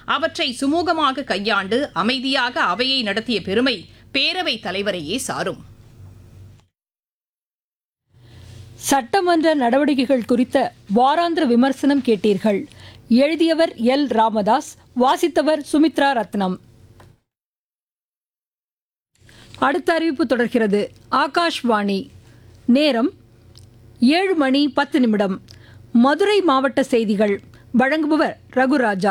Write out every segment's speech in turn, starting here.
அவற்றை சுமூகமாக கையாண்டு அமைதியாக அவையை நடத்திய பெருமை பேரவைத் தலைவரையே சாரும் சட்டமன்ற நடவடிக்கைகள் குறித்த வாராந்திர விமர்சனம் கேட்டீர்கள் எழுதியவர் எல் ராமதாஸ் வாசித்தவர் சுமித்ரா ரத்னம் அடுத்த அறிவிப்பு தொடர்கிறது ஆகாஷ்வாணி நேரம் ஏழு மணி பத்து நிமிடம் மதுரை மாவட்ட செய்திகள் வழங்குபவர் ரகுராஜா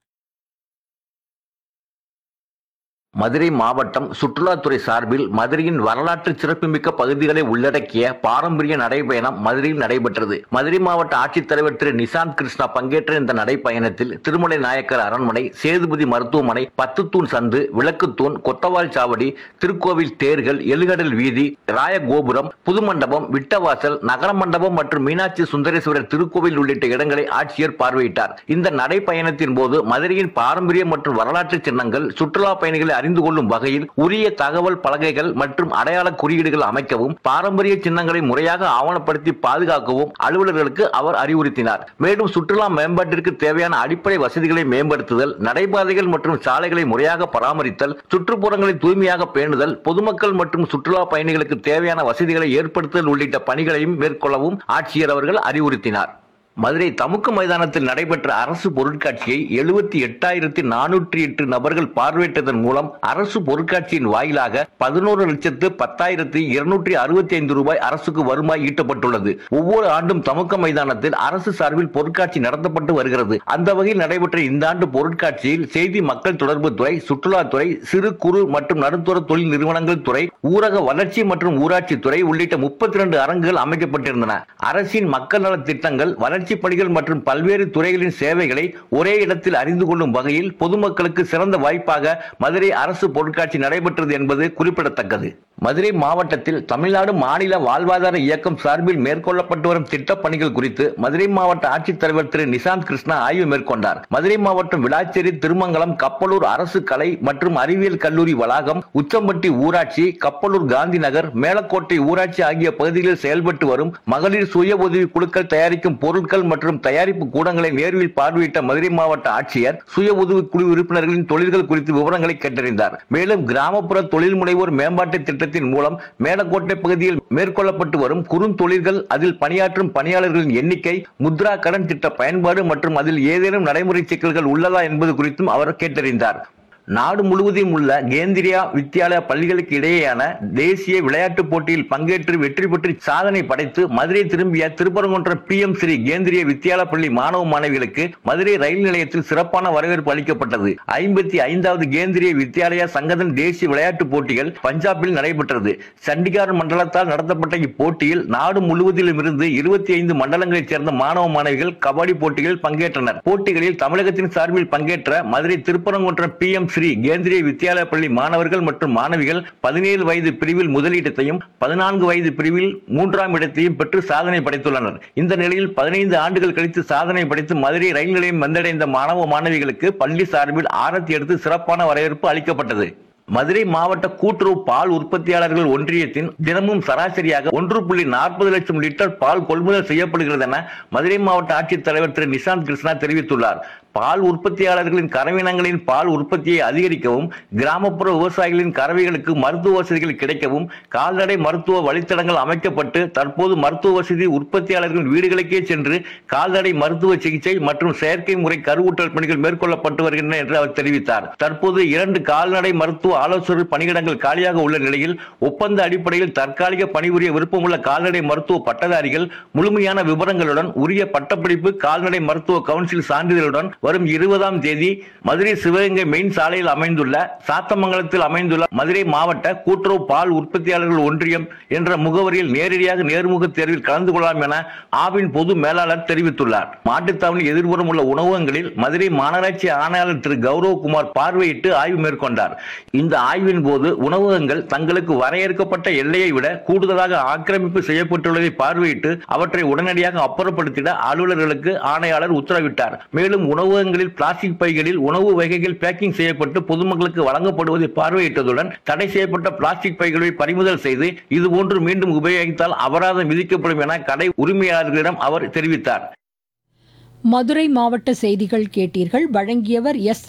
மதுரை மாவட்டம் சுற்றுலாத்துறை சார்பில் மதுரையின் வரலாற்று சிறப்புமிக்க பகுதிகளை உள்ளடக்கிய பாரம்பரிய நடைபயணம் மதுரையில் நடைபெற்றது மதுரை மாவட்ட ஆட்சித்தலைவர் திரு நிசாந்த் கிருஷ்ணா பங்கேற்ற இந்த நடைப்பயணத்தில் திருமலை நாயக்கர் அரண்மனை சேதுபதி மருத்துவமனை பத்துத்தூண் சந்து விளக்குத்தூண் கொத்தவால் சாவடி திருக்கோவில் தேர்கள் எழுகடல் வீதி ராயகோபுரம் புதுமண்டபம் விட்டவாசல் நகர மண்டபம் மற்றும் மீனாட்சி சுந்தரேஸ்வரர் திருக்கோவில் உள்ளிட்ட இடங்களை ஆட்சியர் பார்வையிட்டார் இந்த நடைப்பயணத்தின் போது மதுரையின் பாரம்பரிய மற்றும் வரலாற்று சின்னங்கள் சுற்றுலா பயணிகளை அறிந்து கொள்ளும் வகையில் உரிய தகவல் பலகைகள் மற்றும் அடையாள குறியீடுகள் அமைக்கவும் பாரம்பரிய சின்னங்களை முறையாக ஆவணப்படுத்தி பாதுகாக்கவும் அலுவலர்களுக்கு அவர் அறிவுறுத்தினார் மேலும் சுற்றுலா மேம்பாட்டிற்கு தேவையான அடிப்படை வசதிகளை மேம்படுத்துதல் நடைபாதைகள் மற்றும் சாலைகளை முறையாக பராமரித்தல் சுற்றுப்புறங்களை தூய்மையாக பேணுதல் பொதுமக்கள் மற்றும் சுற்றுலா பயணிகளுக்கு தேவையான வசதிகளை ஏற்படுத்துதல் உள்ளிட்ட பணிகளையும் மேற்கொள்ளவும் ஆட்சியர் அவர்கள் அறிவுறுத்தினார் மதுரை தமுக்க மைதானத்தில் நடைபெற்ற அரசு பொருட்காட்சியை எழுபத்தி எட்டாயிரத்தி நானூற்றி எட்டு நபர்கள் பார்வையிட்டதன் மூலம் அரசு பொருட்காட்சியின் வாயிலாக பதினோரு லட்சத்து பத்தாயிரத்தி இருநூற்றி அறுபத்தி ஐந்து ரூபாய் அரசுக்கு வருவாய் ஈட்டப்பட்டுள்ளது ஒவ்வொரு ஆண்டும் தமுக்க மைதானத்தில் அரசு சார்பில் பொருட்காட்சி நடத்தப்பட்டு வருகிறது அந்த வகையில் நடைபெற்ற இந்த ஆண்டு பொருட்காட்சியில் செய்தி மக்கள் தொடர்பு துறை சுற்றுலாத்துறை சிறு குறு மற்றும் நடுத்தர தொழில் நிறுவனங்கள் துறை ஊரக வளர்ச்சி மற்றும் ஊராட்சி துறை உள்ளிட்ட முப்பத்தி இரண்டு அரங்குகள் அமைக்கப்பட்டிருந்தன அரசின் மக்கள் நல திட்டங்கள் வளர்ச்சி பணிகள் மற்றும் பல்வேறு துறைகளின் சேவைகளை ஒரே இடத்தில் அறிந்து கொள்ளும் வகையில் பொதுமக்களுக்கு சிறந்த வாய்ப்பாக மதுரை அரசு பொருட்காட்சி நடைபெற்றது என்பது குறிப்பிடத்தக்கது மதுரை மாவட்டத்தில் தமிழ்நாடு மாநில வாழ்வாதார இயக்கம் சார்பில் மேற்கொள்ளப்பட்டு வரும் திட்டப் பணிகள் குறித்து மதுரை மாவட்ட ஆட்சித்தலைவர் திரு நிசாந்த் கிருஷ்ணா ஆய்வு மேற்கொண்டார் மதுரை மாவட்டம் விளாச்சேரி திருமங்கலம் கப்பலூர் அரசு கலை மற்றும் அறிவியல் கல்லூரி வளாகம் உச்சம்பட்டி ஊராட்சி கப்பலூர் காந்தி நகர் மேலக்கோட்டை ஊராட்சி ஆகிய பகுதிகளில் செயல்பட்டு வரும் மகளிர் சுய உதவி குழுக்கள் தயாரிக்கும் பொருட்கள் மற்றும் தயாரிப்பு கூடங்களை நேர்வில் பார்வையிட்ட மதுரை மாவட்ட ஆட்சியர் சுய உதவி குழு உறுப்பினர்களின் தொழில்கள் குறித்து விவரங்களை கேட்டறிந்தார் மேலும் கிராமப்புற தொழில் முனைவோர் மேம்பாட்டு திட்டத்தின் மூலம் மேலக்கோட்டை பகுதியில் மேற்கொள்ளப்பட்டு வரும் குறுந்தொழில்கள் அதில் பணியாற்றும் பணியாளர்களின் எண்ணிக்கை முத்ரா கடன் திட்ட பயன்பாடு மற்றும் அதில் ஏதேனும் நடைமுறை சிக்கல்கள் உள்ளதா என்பது குறித்தும் அவர் கேட்டறிந்தார் நாடு முழுவதும் உள்ள கேந்திரியா வித்யாலயா பள்ளிகளுக்கு இடையேயான தேசிய விளையாட்டுப் போட்டியில் பங்கேற்று வெற்றி பெற்று சாதனை படைத்து மதுரை திரும்பிய திருப்பரங்குன்றம் பி எம் ஸ்ரீ கேந்திரிய வித்யாலயா பள்ளி மாணவ மாணவிகளுக்கு மதுரை ரயில் நிலையத்தில் சிறப்பான வரவேற்பு அளிக்கப்பட்டது ஐம்பத்தி ஐந்தாவது கேந்திரிய வித்யாலயா சங்கதன் தேசிய விளையாட்டுப் போட்டிகள் பஞ்சாபில் நடைபெற்றது சண்டிகார் மண்டலத்தால் நடத்தப்பட்ட இப்போட்டியில் நாடு முழுவதிலும் இருந்து இருபத்தி ஐந்து மண்டலங்களைச் சேர்ந்த மாணவ மாணவிகள் கபடி போட்டிகளில் பங்கேற்றனர் போட்டிகளில் தமிழகத்தின் சார்பில் பங்கேற்ற மதுரை திருப்பரங்குன்றம் பி எம் ஸ்ரீ கேந்திரிய வித்யாலய பள்ளி மாணவர்கள் மற்றும் மாணவிகள் பதினேழு வயது பிரிவில் முதலிடத்தையும் பதினான்கு வயது பிரிவில் மூன்றாம் இடத்தையும் பெற்று சாதனை படைத்துள்ளனர் இந்த நிலையில் பதினைந்து ஆண்டுகள் கழித்து சாதனை படைத்து மதுரை ரயில் நிலையம் வந்தடைந்த மாணவ மாணவிகளுக்கு பள்ளி சார்பில் ஆரத்தி எடுத்து சிறப்பான வரவேற்பு அளிக்கப்பட்டது மதுரை மாவட்ட கூட்டுறவு பால் உற்பத்தியாளர்கள் ஒன்றியத்தின் தினமும் சராசரியாக ஒன்று புள்ளி நாற்பது லட்சம் லிட்டர் பால் கொள்முதல் செய்யப்படுகிறது என மதுரை மாவட்ட ஆட்சித்தலைவர் திரு நிசாந்த் கிருஷ்ணா தெரிவித்துள்ளார் பால் உற்பத்தியாளர்களின் கறவினங்களின் பால் உற்பத்தியை அதிகரிக்கவும் கிராமப்புற விவசாயிகளின் கறவைகளுக்கு மருத்துவ வசதிகள் கிடைக்கவும் கால்நடை மருத்துவ வழித்தடங்கள் அமைக்கப்பட்டு தற்போது மருத்துவ வசதி உற்பத்தியாளர்களின் வீடுகளுக்கே சென்று கால்நடை மருத்துவ சிகிச்சை மற்றும் செயற்கை முறை கருவூட்டல் பணிகள் மேற்கொள்ளப்பட்டு வருகின்றன என்று அவர் தெரிவித்தார் தற்போது இரண்டு கால்நடை மருத்துவ ஆலோசகர் பணியிடங்கள் காலியாக உள்ள நிலையில் ஒப்பந்த அடிப்படையில் தற்காலிக பணிபுரிய விருப்பமுள்ள கால்நடை மருத்துவ பட்டதாரிகள் முழுமையான விவரங்களுடன் உரிய பட்டப்படிப்பு கால்நடை மருத்துவ கவுன்சில் சான்றிதழுடன் வரும் இருபதாம் தேதி மதுரை சிவகங்கை மெயின் சாலையில் அமைந்துள்ள சாத்தமங்கலத்தில் அமைந்துள்ள மதுரை மாவட்ட கூட்டுறவு பால் உற்பத்தியாளர்கள் ஒன்றியம் என்ற முகவரியில் நேரடியாக நேர்முக தேர்வில் கலந்து கொள்ளலாம் என ஆவின் பொது மேலாளர் தெரிவித்துள்ளார் மாட்டுத்தாவணி எதிர்புறம் உள்ள உணவகங்களில் மதுரை மாநகராட்சி ஆணையாளர் திரு கௌரவகுமார் பார்வையிட்டு ஆய்வு மேற்கொண்டார் இந்த ஆய்வின் போது உணவகங்கள் தங்களுக்கு வரையறுக்கப்பட்ட எல்லையை விட கூடுதலாக ஆக்கிரமிப்பு செய்யப்பட்டுள்ளதை பார்வையிட்டு அவற்றை உடனடியாக அப்புறப்படுத்திட அலுவலர்களுக்கு ஆணையாளர் உத்தரவிட்டார் மேலும் உணவகங்களில் பிளாஸ்டிக் பைகளில் உணவு வகைகள் பேக்கிங் செய்யப்பட்டு பொதுமக்களுக்கு வழங்கப்படுவதை பார்வையிட்டதுடன் தடை செய்யப்பட்ட பிளாஸ்டிக் பைகளை பறிமுதல் செய்து இதுபோன்று மீண்டும் உபயோகித்தால் அபராதம் விதிக்கப்படும் என கடை உரிமையாளர்களிடம் அவர் தெரிவித்தார் மதுரை மாவட்ட செய்திகள் கேட்டீர்கள் வழங்கியவர் எஸ்